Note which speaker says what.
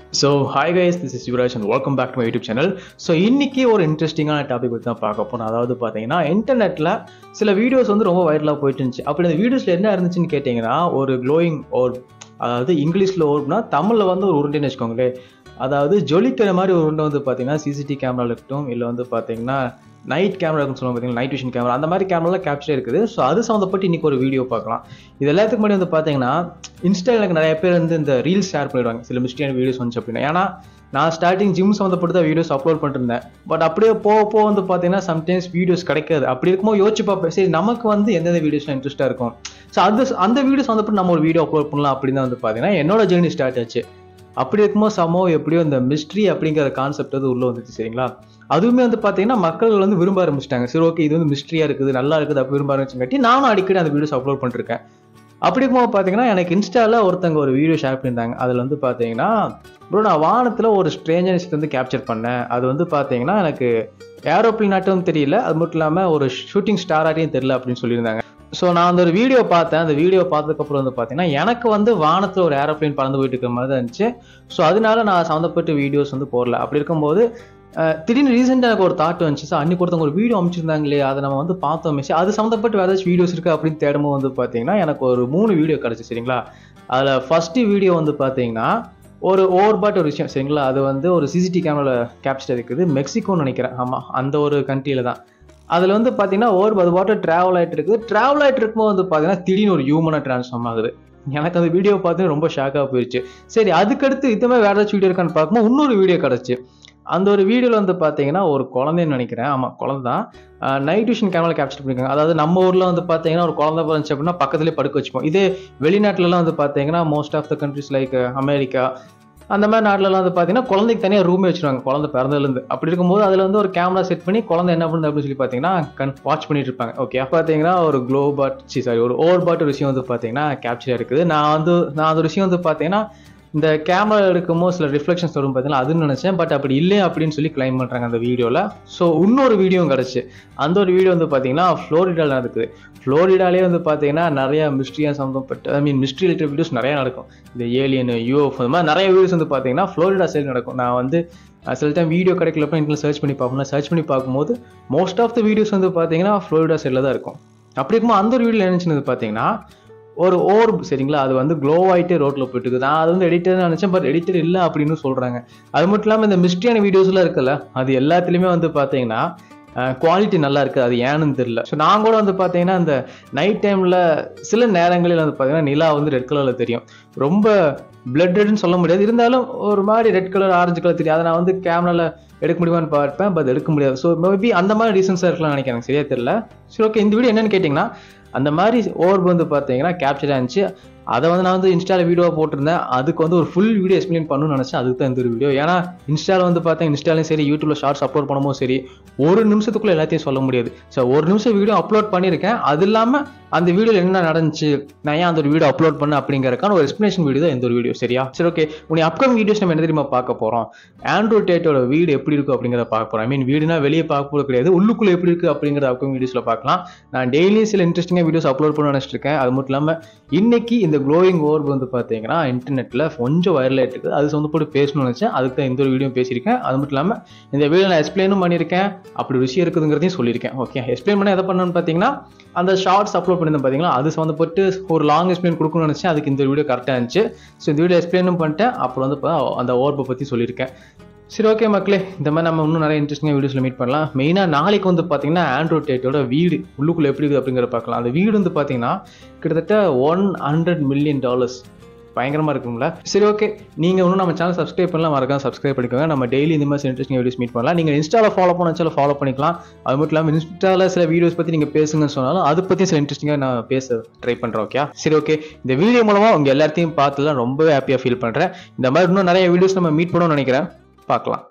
Speaker 1: so hi guys this is Yuvraj and welcome back to my YouTube channel so இன்னைக்கு ஒரு இன்ட்ரெஸ்டிங்கான topic பற்றி தான் பார்க்க போனோம் அதாவது பார்த்தீங்கன்னா இன்டர்நெட்டில் சில வீடியோஸ் வந்து ரொம்ப வைரலாக போயிட்டு இருந்துச்சு அப்படி அந்த வீடியோஸில் என்ன இருந்துச்சுன்னு கேட்டிங்கன்னா ஒரு க்ளோயிங் ஓர் அதாவது இங்கிலீஷில் ஓர்ப்னா தமிழில் வந்து ஒரு உருண்டைன்னு வச்சுக்கோங்களேன் அதாவது ஜொலிக்கிற மாதிரி ஒரு உருண்டை வந்து பார்த்தீங்கன்னா சிசிடி கேமராவில் இருக்கட்டும் இல்லை வந்து பார்த்தீங்கன்னா நைட் கேமரா இருக்குன்னு சொல்லுவாங்க பார்த்தீங்கன்னா நைட் விஷன் கேமரா அந்த மாதிரி கேமராலாம் கேப்சர் இருக்குது ஸோ அது சம்மந்தப்பட்டு இன்னைக்கு ஒரு வீடியோ பார்க்கலாம் இது எல்லாத்துக்கு முன்னாடி வந்து பார்த்தீங்கன்னா இன்ஸ்டா எனக்கு நிறைய பேர் வந்து இந்த ரீல்ஸ் ஷேர் பண்ணிடுவாங்க சில மிஸ்டியான வீடியோஸ் வந்துச்சு அப்படின்னா ஏன்னா நான் ஸ்டார்டிங் ஜிம் சம்மந்தப்பட்டு தான் வீடியோஸ் அப்லோட் பண்ணிருந்தேன் பட் அப்படியே போக போக வந்து பார்த்தீங்கன்னா சம்டைம்ஸ் வீடியோஸ் கிடைக்காது அப்படி இருக்கும்போது யோசிச்சு பார்ப்பேன் சரி நமக்கு வந்து எந்தெந்த வீடியோஸ்லாம் இன்ட்ரெஸ்ட்டாக இருக்கும் ஸோ அது அந்த வீடியோஸ் வந்துட்டு நம்ம ஒரு வீடியோ அப்லோட் பண்ணலாம் அப்படின்னு தான் வந்து பார்த்தீங்கன்னா என்னோட ஜேர்னி ஸ்டார்ட் ஆச்சு அப்படி இருக்கும்போது சமோ எப்படியோ இந்த மிஸ்ட்ரி அப்படிங்கிற கான்செப்ட் வந்து உள்ளே வந்துச்சு சரிங்களா அதுவுமே வந்து பார்த்தீங்கன்னா மக்கள் வந்து விரும்ப ஆரம்பிச்சிட்டாங்க சரி ஓகே இது வந்து மிஸ்ட்ரியாக இருக்குது நல்லா இருக்குது அப்படி விரும்ப ஆரம்பிச்சுங்காட்டி நானும் அடிக்கடி அந்த வீடியோஸ் அப்லோட் பண்ணிருக்கேன் அப்படி இருக்கும்போது பார்த்தீங்கன்னா எனக்கு இன்ஸ்டாவில் ஒருத்தங்க ஒரு வீடியோ ஷேர் பண்ணியிருந்தாங்க அதில் வந்து பார்த்தீங்கன்னா ப்ரோ நான் வானத்தில் ஒரு ஸ்ட்ரேஞ்சர்ஸ் வந்து கேப்சர் பண்ணேன் அது வந்து பார்த்தீங்கன்னா எனக்கு ஏரோப்ளைன் ஆட்டும் தெரியல அது மட்டும் இல்லாமல் ஒரு ஷூட்டிங் ஸ்டார் ஆட்டையும் தெரியல அப்படின்னு சொல்லியிருந்தாங்க ஸோ நான் அந்த ஒரு வீடியோ பார்த்தேன் அந்த வீடியோ பார்த்ததுக்கப்புறம் வந்து பார்த்தீங்கன்னா எனக்கு வந்து வானத்தில் ஒரு ஏரோப்ளைன் பறந்து போயிட்டு இருக்கிற மாதிரி தான் இருந்துச்சு ஸோ அதனால நான் சம்மந்தப்பட்ட வீடியோஸ் வந்து போடல அப்படி இருக்கும்போது திடீர்னு ரீசெண்டாக எனக்கு ஒரு தாட் வந்துச்சு சார் அன்னைக்கு ஒருத்தவங்க ஒரு வீடியோ அமைச்சிருந்தாங்களே அதை நம்ம வந்து பார்த்தோமே சரி அது சம்மந்தப்பட்டு வேறு ஏதாச்சும் வீடியோஸ் இருக்குது அப்படின்னு தேடும்போது வந்து பார்த்தீங்கன்னா எனக்கு ஒரு மூணு வீடியோ கிடச்சி சரிங்களா அதில் ஃபஸ்ட்டு வீடியோ வந்து பார்த்தீங்கன்னா ஒரு ஓவர்பாட் ஒரு விஷயம் சரிங்களா அது வந்து ஒரு சிசிடி கேமராவில் கேப்சர் இருக்குது மெக்சிகோன்னு நினைக்கிறேன் ஆமாம் அந்த ஒரு கண்ட்ரியில் தான் அதில் வந்து பார்த்தீங்கன்னா ஓவர் அது பாட்டு ட்ராவல் ஆகிட்டு இருக்குது ட்ராவல் ஆகிட்டு இருக்கும்போது வந்து பார்த்தீங்கன்னா திடீர்னு ஒரு ஹியூமனாக ட்ரான்ஸ்ஃபார்ம் ஆகுது எனக்கு அந்த வீடியோ பார்த்து ரொம்ப ஷாக்காக போயிடுச்சு சரி அதுக்கடுத்து இதுமே வேறு ஏதாச்சும் வீடியோ இருக்கான்னு பார்க்கும்போது இன்னொரு வீடியோ கிடச்சி அந்த ஒரு வீடியோவில் வந்து பார்த்தீங்கன்னா ஒரு குழந்தைன்னு நினைக்கிறேன் ஆமாம் குழந்தை தான் நைட் விஷன் கேமரா கேப்சர் பண்ணியிருக்காங்க அதாவது நம்ம ஊரில் வந்து பார்த்தீங்கன்னா ஒரு குழந்தை பிறந்துச்சு அப்படின்னா பக்கத்துலேயே படுக்க வச்சுப்போம் இதே வெளிநாட்டிலலாம் வந்து பார்த்தீங்கன்னா most of the countries like America அந்த மாதிரி நாட்டிலலாம் வந்து பார்த்தீங்கன்னா குழந்தைக்கு தனியாக ரூமே வச்சுருவாங்க குழந்தை பிறந்ததுலேருந்து அப்படி இருக்கும்போது அதில் வந்து ஒரு கேமரா செட் பண்ணி குழந்தை என்ன பண்ணுது அப்படின்னு சொல்லி பார்த்தீங்கன்னா கண் வாட்ச் பண்ணிட்டு இருப்பாங்க ஓகே பார்த்தீங்கன்னா ஒரு க்ளோ பாட் சி சாரி ஒரு ஓவர் பாட் ஒரு விஷயம் வந்து பார்த்தீங்கன்னா கேப்சர் இருக்குது நான் வந்து நான் அந்த விஷயம் வந்து பார்த்தீங்கன்னா இந்த கேமரா எடுக்கும்போது சில ரிஃப்ளெக்ஷன்ஸ் வரும் பார்த்தீங்கன்னா அதுன்னு நினச்சேன் பட் அப்படி இல்லை அப்படின்னு சொல்லி கிளைம் பண்ணுறாங்க அந்த வீடியோவில் ஸோ இன்னொரு வீடியோவும் கிடச்சி அந்த ஒரு வீடியோ வந்து பார்த்தீங்கன்னா ஃப்ளோரிடாவில் இருக்குது ஃப்ளோரிடாலே வந்து பார்த்தீங்கன்னா நிறைய மிஸ்ட்ரியாக சம்மந்தப்பட்ட I mean mystery related videos நிறையா நடக்கும் இந்த ஏலியன் யூஎஃப் அந்த மாதிரி நிறைய வீடியோஸ் வந்து பார்த்தீங்கன்னா ஃப்ளோரிடா சைடு நடக்கும் நான் வந்து சில டைம் வீடியோ கிடைக்கலப்ப இன்டர்நெட் சர்ச் பண்ணி பார்ப்போம் சர்ச் பண்ணி பார்க்கும்போது மோஸ்ட் ஆஃப் த வீடியோஸ் வந்து பார்த்தீங்கன்னா ஃப்ளோரிடா சைடில் தான் இருக்கும் அப்படி இருக்கும்போது அந்த ஒரு வீடியோ என்னச்சுன்னு பார்த்தீங்கன்னா ஒரு ஓர்ப் சரிங்களா அது வந்து க்ளோ ஆகிட்டே ரோட்டில் போயிட்டு இருக்குது நான் அது வந்து எடிட்டர் நினச்சேன் பட் எடிட்டர் இல்லை அப்படின்னு சொல்கிறாங்க அது மட்டும் இல்லாமல் இந்த மிஸ்ட்ரியான வீடியோஸ்லாம் இருக்குல்ல அது எல்லாத்துலேயுமே வந்து பார்த்தீங்கன்னா குவாலிட்டி நல்லா இருக்குது அது ஏன்னு தெரியல ஸோ நான் கூட வந்து பார்த்தீங்கன்னா இந்த நைட் டைமில் சில நேரங்களில் வந்து பார்த்தீங்கன்னா நிலா வந்து ரெட் கலரில் தெரியும் ரொம்ப பிளட் ரெட்னு சொல்ல முடியாது இருந்தாலும் ஒரு மாதிரி ரெட் கலர் ஆரஞ்சு கலர் தெரியும் அதை நான் வந்து கேமராவில் எடுக்க முடியுமான்னு பார்ப்பேன் பட் எடுக்க முடியாது ஸோ மேபி அந்த மாதிரி ரீசன்ஸாக இருக்கலாம் நினைக்கிறேன் சரியா தெரியல சரி ஓகே இந்த வீடியோ என்னன்னு கேட்டிங்கன்னா அந்த மாதிரி ஓர்ப் வந்து பார்த்தீங்கன்னா கேப்சர் ஆச்சு அதை வந்து நான் வந்து இன்ஸ்டாவில் வீடியோவாக போட்டிருந்தேன் அதுக்கு வந்து ஒரு ஃபுல் வீடியோ எக்ஸ்பிளைன் பண்ணணும்னு நினச்சேன் அதுக்கு தான் இந்த ஒரு வீடியோ ஏன்னா இன்ஸ்டாவில் வந்து பார்த்தேன் இன்ஸ்டாலையும் சரி யூடியூப்பில் ஷார்ட்ஸ் அப்லோட் பண்ணும்போது சரி ஒரு நிமிஷத்துக்குள்ளே எல்லாத்தையும் சொல்ல முடியாது ஸோ ஒரு நிமிஷம் வீடியோ அப்லோட் பண்ணியிருக்கேன் அது இல்லாமல் அந்த வீடியோவில் என்ன நடந்துச்சு நான் ஏன் அந்த ஒரு வீடியோ அப்லோட் பண்ண அப்படிங்கிறக்கான ஒரு எக்ஸ்பிளேஷன் வீடியோ தான் இந்த ஒரு வீடியோ சரியா சரி ஓகே உனி அப்கமிங் வீடியோஸ் நம்ம என்ன தெரியுமா பார்க்க போகிறோம் ஆண்ட்ரூ டேட்டோட வீடு எப்படி இருக்கும் அப்படிங்கிறத பார்க்க போகிறோம் ஐ மீன் வீடுனா வெளியே பார்க்க போகிறது கிடையாது உள்ளுக்குள்ளே எப்படி இருக்குது அப்படிங்கிறத அப்கமிங் வீடியோஸில் பார்க்கலாம் நான் டெய்லியும் சில இன்ட்ரெஸ்டிங்காக வீடியோஸ் அப்லோட் பண்ண நினச்சிருக்கேன் அது மட்டும் இல்லாமல் இன்னைக்கு இந்த க்ளோயிங் ஓர்ப் வந்து பார்த்தீங்கன்னா இன்டர்நெட்டில் கொஞ்சம் வைரல் ஆகிட்டு இருக்குது அது சொந்த போட்டு பேசணும்னு நினச்சேன் அதுக்கு தான் இந்த ஒரு வீடியோ பேசியிருக்கேன் அது மட்டும் இல்லாமல் இந்த வீடியோ நான் எக்ஸ்பிளைனும் பண்ணியிருக்கேன் அப்படி விஷயம் இருக்குதுங்கிறதையும் சொல்லியிருக்கேன் ஓகே எக்ஸ்பிளைன் பண்ண எதை பண்ணணும்னு பார்த்தீங்கன்னா அந்த ஷார்ட்ஸ் அப்லோட் பண்ணியிருந்தேன் பார்த்தீங்களா அது சம்மந்தப்பட்டு ஒரு லாங் எக்ஸ்பிளைன் கொடுக்கணும்னு நினச்சேன் அதுக்கு இந்த வீடியோ கரெக்டாக இருந்துச்சு ஸோ இந்த வீடியோ எக்ஸ்பிளைனும் பண்ணிட்டேன் அப்புறம் வந்து அந்த ஓர்ப்பை பற்றி சொல்லியிருக்கேன் சரி ஓகே மக்களே இந்த மாதிரி நம்ம இன்னும் நிறைய இன்ட்ரெஸ்டிங்காக வீடியோஸில் மீட் பண்ணலாம் மெயினாக நாளைக்கு வந்து பார்த்தீங்கன்னா ஆண்ட்ராய்ட் டேட்டோட வீடு உள்ளுக்குள்ளே எப்படி இருக்குது அப்படிங்கிறத பார்க்கலாம் அந்த வீடு வந்து பார்த்தீங்கன்னா கிட்டத்தட்ட ஒன் ஹண்ட்ரட் மில்லியன் டாலர்ஸ் பயங்கரமாக இருக்குங்களா சரி ஓகே நீங்கள் இன்னும் நம்ம சேனல் சப்ஸ்கிரைப் பண்ணலாம் மறக்காம சப்ஸ்கிரைப் பண்ணிக்கோங்க நம்ம டெய்லி இந்த மாதிரி இன்ட்ரெஸ்டிங் வீடியோஸ் மீட் பண்ணலாம் நீங்கள் இன்ஸ்டாவில் ஃபாலோ பண்ணாலும் ஃபாலோ பண்ணிக்கலாம் அது மட்டும் இல்லாமல் இன்ஸ்டாவில் சில வீடியோஸ் பற்றி நீங்கள் பேசுங்கன்னு சொன்னாலும் அதை பற்றி சில இன்ட்ரெஸ்டிங்காக நான் பேச ட்ரை பண்ணுறேன் ஓகே சரி ஓகே இந்த வீடியோ மூலமாக உங்கள் எல்லாத்தையும் பார்த்து தான் ரொம்பவே ஹாப்பியாக ஃபீல் பண்ணுறேன் இந்த மாதிரி இன்னும் நிறைய வீடியோஸ் நம்ம மீட் பண்ணணும்னு நினைக்கிறேன் பார்க்கலாம்